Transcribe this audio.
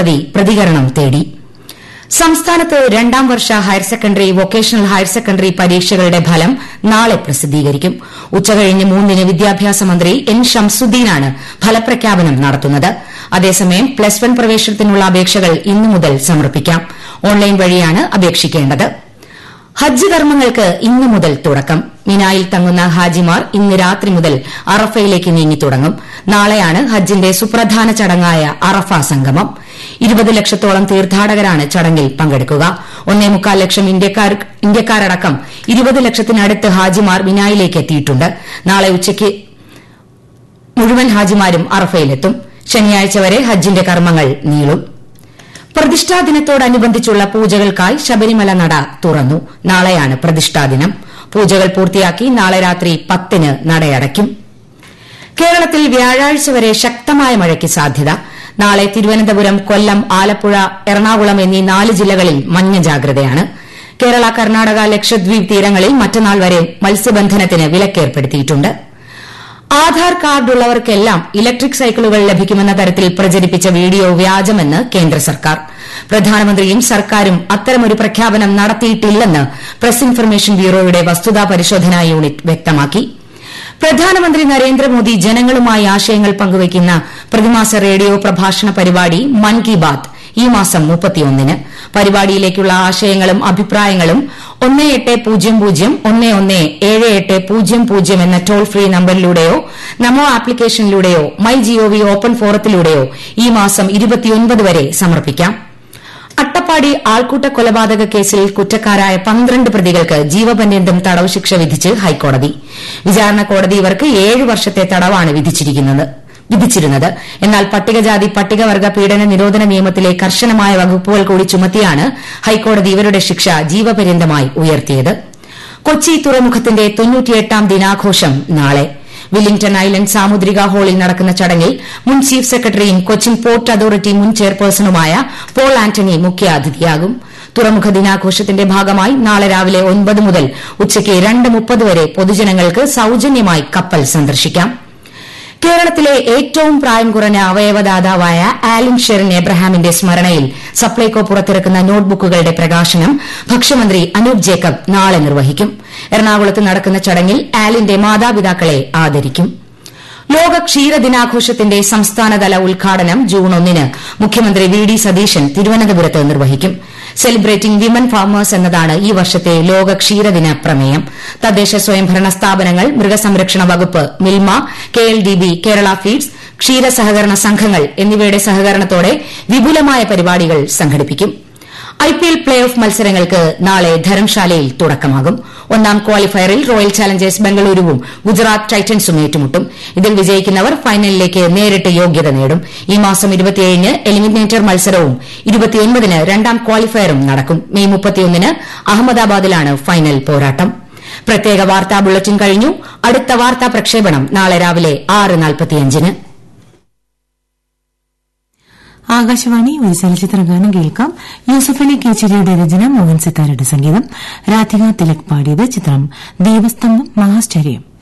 കോടതി പ്രതികരണം തേടി സംസ്ഥാനത്ത് രണ്ടാം വർഷ higher secondary vocational higher secondary പരീക്ഷകളുടെ ഫലം നാളെ പ്രസിദ്ധീകരിക്കും ഉച്ചകഴിഞ്ഞ് മൂന്നിന് വിദ്യാഭ്യാസ മന്ത്രി എൻ ഷംസുദ്ദീനാണ് ഫലപ്രഖ്യാപനം നടത്തുന്നത് അതേസമയം പ്ലസ് വൺ പ്രവേശനത്തിനുള്ള അപേക്ഷകൾ ഇന്നു മുതൽ സമർപ്പിക്കാം ഓൺലൈൻ വഴിയാണ് അപേക്ഷിക്കേണ്ടത് ഹജ്ജ് കർമ്മങ്ങൾക്ക് ഇന്നു മുതൽ തുടക്കം മിനായിൽ തങ്ങുന്ന ഹാജിമാർ ഇന്ന് രാത്രി മുതൽ അറഫയിലേക്ക് നീങ്ങിത്തുടങ്ങും നാളെയാണ് ഹജ്ജിന്റെ സുപ്രധാന ചടങ്ങായ അറഫ സംഗമം ഇരുപത് ലക്ഷത്തോളം തീർത്ഥാടകരാണ് ചടങ്ങിൽ പങ്കെടുക്കുക ഒന്നേ മുക്കാൽ ലക്ഷം ഇന്ത്യക്കാരടക്കം ഇരുപത് ലക്ഷത്തിനടുത്ത് ഹാജിമാർ മിനായിലേക്ക് എത്തിയിട്ടുണ്ട് നാളെ ഉച്ചയ്ക്ക് മുഴുവൻ ഹാജിമാരും അറഫയിലെത്തും ശനിയാഴ്ച വരെ ഹജ്ജിന്റെ കർമ്മങ്ങൾ നീളും പ്രതിഷ്ഠാ ദിനത്തോടനുബന്ധിച്ചുള്ള പൂജകൾക്കായി ശബരിമല നട തുറന്നു നാളെയാണ് പ്രതിഷ്ഠാ ദിനം പൂജകൾ പൂർത്തിയാക്കി നാളെ രാത്രി പത്തിന് നടയടയ്ക്കും കേരളത്തിൽ വ്യാഴാഴ്ച വരെ ശക്തമായ മഴയ്ക്ക് സാധ്യത നാളെ തിരുവനന്തപുരം കൊല്ലം ആലപ്പുഴ എറണാകുളം എന്നീ നാല് ജില്ലകളിൽ മഞ്ഞ ജാഗ്രതയാണ് കേരള കർണാടക ലക്ഷദ്വീപ് തീരങ്ങളിൽ മറ്റന്നാൾ വരെ മത്സ്യബന്ധനത്തിന് വിലക്കേർപ്പെടുത്തിയിട്ടുണ്ട് ആധാർ കാർഡുള്ളവർക്കെല്ലാം ഇലക്ട്രിക് സൈക്കിളുകൾ ലഭിക്കുമെന്ന തരത്തിൽ പ്രചരിപ്പിച്ച വീഡിയോ വ്യാജമെന്ന് കേന്ദ്ര സർക്കാർ പ്രധാനമന്ത്രിയും സർക്കാരും അത്തരമൊരു പ്രഖ്യാപനം നടത്തിയിട്ടില്ലെന്ന് പ്രസ് ഇൻഫർമേഷൻ ബ്യൂറോയുടെ വസ്തുതാ പരിശോധനാ യൂണിറ്റ് വ്യക്തമാക്കി പ്രധാനമന്ത്രി നരേന്ദ്രമോദി ജനങ്ങളുമായി ആശയങ്ങൾ പങ്കുവയ്ക്കുന്ന പ്രതിമാസ റേഡിയോ പ്രഭാഷണ പരിപാടി മൻ കി ബാത് ഈ മാസം മുപ്പത്തിയൊന്നിന് പരിപാടിയിലേക്കുള്ള ആശയങ്ങളും അഭിപ്രായങ്ങളും ഒന്ന് എട്ട് പൂജ്യം പൂജ്യം ഒന്ന് ഒന്ന് ഏഴ് എട്ട് പൂജ്യം പൂജ്യം എന്ന ടോൾ ഫ്രീ നമ്പറിലൂടെയോ നമോ ആപ്ലിക്കേഷനിലൂടെയോ മൈ ജിഒവി ഓപ്പൺ ഫോറത്തിലൂടെയോ ഈ മാസം ഇരുപത്തിയൊൻപത് വരെ സമർപ്പിക്കാം അട്ടപ്പാടി ആൾക്കൂട്ട കൊലപാതക കേസിൽ കുറ്റക്കാരായ പന്ത്രണ്ട് പ്രതികൾക്ക് ജീവപര്യന്തം തടവ് ശിക്ഷ വിധിച്ച് ഹൈക്കോടതി വിചാരണ കോടതി ഇവർക്ക് ഏഴ് വർഷത്തെ തടവാണ് വിധിച്ചിരുന്നത് എന്നാൽ പട്ടികജാതി പട്ടികവർഗ പീഡന നിരോധന നിയമത്തിലെ കർശനമായ വകുപ്പുകൾ കൂടി ചുമത്തിയാണ് ഹൈക്കോടതി ഇവരുടെ ശിക്ഷ ജീവപര്യന്തമായി ഉയർത്തിയത് കൊച്ചി തുറമുഖത്തിന്റെ തൊണ്ണൂറ്റിയെട്ടാം ദിനാഘോഷം നാളെ വില്ലിംഗ്ടൺ ഐലൻഡ് സാമുദ്രിക ഹാളിൽ നടക്കുന്ന ചടങ്ങിൽ മുൻ ചീഫ് സെക്രട്ടറിയും കൊച്ചിൻ പോർട്ട് അതോറിറ്റി മുൻ ചെയർപേഴ്സണുമായ പോൾ ആന്റണി മുഖ്യാതിഥിയാകും തുറമുഖ ദിനാഘോഷത്തിന്റെ ഭാഗമായി നാളെ രാവിലെ ഒൻപത് മുതൽ ഉച്ചയ്ക്ക് രണ്ട് മുപ്പത് വരെ പൊതുജനങ്ങൾക്ക് സൌജന്യമായി കപ്പൽ സന്ദർശിക്കാം കേരളത്തിലെ ഏറ്റവും പ്രായം കുറഞ്ഞ അവയവദാതാവായ ആലിൻ ഷെറിൻ എബ്രഹാമിന്റെ സ്മരണയിൽ സപ്ലൈകോ പുറത്തിറക്കുന്ന നോട്ട്ബുക്കുകളുടെ പ്രകാശനം ഭക്ഷ്യമന്ത്രി അനൂപ് ജേക്കബ് നാളെ നിർവഹിക്കും എറണാകുളത്ത് നടക്കുന്ന ചടങ്ങിൽ ആലിന്റെ മാതാപിതാക്കളെ ആദരിക്കും ലോക ക്ഷീര ദിനാഘോഷത്തിന്റെ സംസ്ഥാനതല ഉദ്ഘാടനം ജൂൺ ഒന്നിന് മുഖ്യമന്ത്രി വി ഡി സതീശൻ തിരുവനന്തപുരത്ത് നിർവഹിക്കും സെലിബ്രേറ്റിംഗ് വിമൻ ഫാമേഴ്സ് എന്നതാണ് ഈ വർഷത്തെ ലോക ക്ഷീരദിന പ്രമേയം തദ്ദേശ സ്വയംഭരണ സ്ഥാപനങ്ങൾ മൃഗസംരക്ഷണ വകുപ്പ് Milma K L D B Kerala feeds ക്ഷീര സഹകരണ സംഘങ്ങൾ എന്നിവയുടെ സഹകരണത്തോടെ വിപുലമായ പരിപാടികൾ സംഘടിപ്പിക്കും ഐപിഎൽ പ്ലേ ഓഫ് മത്സരങ്ങൾക്ക് നാളെ ധരംശാലയിൽ തുടക്കമാകും ഒന്നാം ക്വാളിഫയറിൽ റോയൽ ചാലഞ്ചേഴ്സ് ബംഗളൂരുവും ഗുജറാത്ത് ടൈറ്റൻസും ഏറ്റുമുട്ടും ഇതിൽ വിജയിക്കുന്നവർ ഫൈനലിലേക്ക് നേരിട്ട് യോഗ്യത നേടും ഈ മാസം ന് എലിമിനേറ്റർ മത്സരവും ന് രണ്ടാം ക്വാളിഫയറും നടക്കും മെയ് മുപ്പത്തിയൊന്നിന് അഹമ്മദാബാദിലാണ് ഫൈനൽ പോരാട്ടം പ്രത്യേക വാർത്താ ബുള്ളറ്റിൻ കഴിഞ്ഞു അടുത്ത വാർത്താ പ്രക്ഷേപണം നാളെ രാവിലെ ആറ് നാൽപ്പത്തിയഞ്ചിന് ആകാശവാണി ഒരു ചലച്ചിത്ര ഗാനം കേൾക്കാം യൂസഫലി കേച്ചേരിയുടെ രചന മോഹൻ സിത്താരയുടെ സംഗീതം രാധിക തിലക് പാടിയത് ചിത്രം ദീപസ്തംഭം മഹാശ്ചര്യം